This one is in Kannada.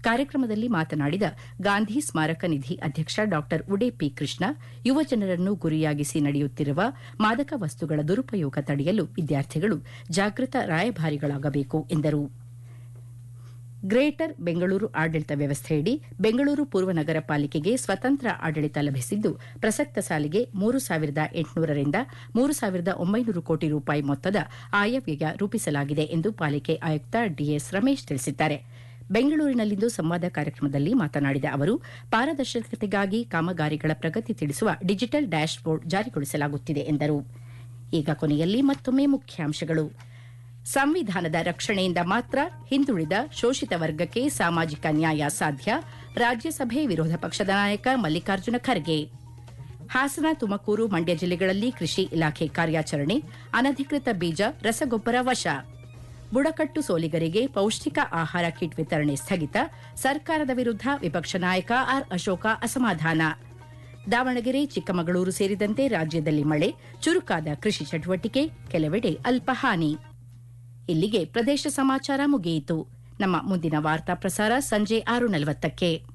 ಕಾರ್ಯಕ್ರಮದಲ್ಲಿ ಮಾತನಾಡಿದ ಗಾಂಧಿ ಸ್ಮಾರಕ ನಿಧಿ ಅಧ್ಯಕ್ಷ ಡಾ ಉಡೇಪಿ ಕೃಷ್ಣ ಯುವ ಜನರನ್ನು ಗುರಿಯಾಗಿಸಿ ನಡೆಯುತ್ತಿರುವ ಮಾದಕ ವಸ್ತುಗಳ ದುರುಪಯೋಗ ತಡೆಯಲು ವಿದ್ಯಾರ್ಥಿಗಳು ಜಾಗೃತ ರಾಯಭಾರಿಗಳಾಗಬೇಕು ಎಂದರು ಗ್ರೇಟರ್ ಬೆಂಗಳೂರು ಆಡಳಿತ ವ್ಯವಸ್ಥೆಯಡಿ ಬೆಂಗಳೂರು ಪೂರ್ವ ನಗರ ಪಾಲಿಕೆಗೆ ಸ್ವತಂತ್ರ ಆಡಳಿತ ಲಭಿಸಿದ್ದು ಪ್ರಸಕ್ತ ಸಾಲಿಗೆ ಮೂರು ಸಾವಿರದ ಎಂಟುನೂರರಿಂದ ಮೂರು ಸಾವಿರದ ಒಂಬೈನೂರು ಕೋಟಿ ರೂಪಾಯಿ ಮೊತ್ತದ ಆಯವ್ಯಯ ರೂಪಿಸಲಾಗಿದೆ ಎಂದು ಪಾಲಿಕೆ ಆಯುಕ್ತ ಡಿಎಸ್ ರಮೇಶ್ ತಿಳಿಸಿದ್ದಾರೆ ಬೆಂಗಳೂರಿನಲ್ಲಿಂದು ಸಂವಾದ ಕಾರ್ಯಕ್ರಮದಲ್ಲಿ ಮಾತನಾಡಿದ ಅವರು ಪಾರದರ್ಶಕತೆಗಾಗಿ ಕಾಮಗಾರಿಗಳ ಪ್ರಗತಿ ತಿಳಿಸುವ ಡಿಜಿಟಲ್ ಡ್ಯಾಶ್ ಬೋರ್ಡ್ ಜಾರಿಗೊಳಿಸಲಾಗುತ್ತಿದೆ ಎಂದರು ಈಗ ಕೊನೆಯಲ್ಲಿ ಮತ್ತೊಮ್ಮೆ ಮುಖ್ಯಾಂಶಗಳು ಸಂವಿಧಾನದ ರಕ್ಷಣೆಯಿಂದ ಮಾತ್ರ ಹಿಂದುಳಿದ ಶೋಷಿತ ವರ್ಗಕ್ಕೆ ಸಾಮಾಜಿಕ ನ್ಯಾಯ ಸಾಧ್ಯ ರಾಜ್ಯಸಭೆ ವಿರೋಧ ಪಕ್ಷದ ನಾಯಕ ಮಲ್ಲಿಕಾರ್ಜುನ ಖರ್ಗೆ ಹಾಸನ ತುಮಕೂರು ಮಂಡ್ಯ ಜಿಲ್ಲೆಗಳಲ್ಲಿ ಕೃಷಿ ಇಲಾಖೆ ಕಾರ್ಯಾಚರಣೆ ಅನಧಿಕೃತ ಬೀಜ ರಸಗೊಬ್ಬರ ವಶ ಬುಡಕಟ್ಟು ಸೋಲಿಗರಿಗೆ ಪೌಷ್ಟಿಕ ಆಹಾರ ಕಿಟ್ ವಿತರಣೆ ಸ್ಥಗಿತ ಸರ್ಕಾರದ ವಿರುದ್ಧ ವಿಪಕ್ಷ ನಾಯಕ ಆರ್ ಅಶೋಕ ಅಸಮಾಧಾನ ದಾವಣಗೆರೆ ಚಿಕ್ಕಮಗಳೂರು ಸೇರಿದಂತೆ ರಾಜ್ಯದಲ್ಲಿ ಮಳೆ ಚುರುಕಾದ ಕೃಷಿ ಚಟುವಟಿಕೆ ಕೆಲವೆಡೆ ಅಲ್ಪ ಹಾನಿ ಇಲ್ಲಿಗೆ ಪ್ರದೇಶ ಸಮಾಚಾರ ಮುಗಿಯಿತು ನಮ್ಮ ಮುಂದಿನ ವಾರ್ತಾ ಪ್ರಸಾರ ಸಂಜೆ ಆರು ನಲವತ್ತಕ್ಕೆ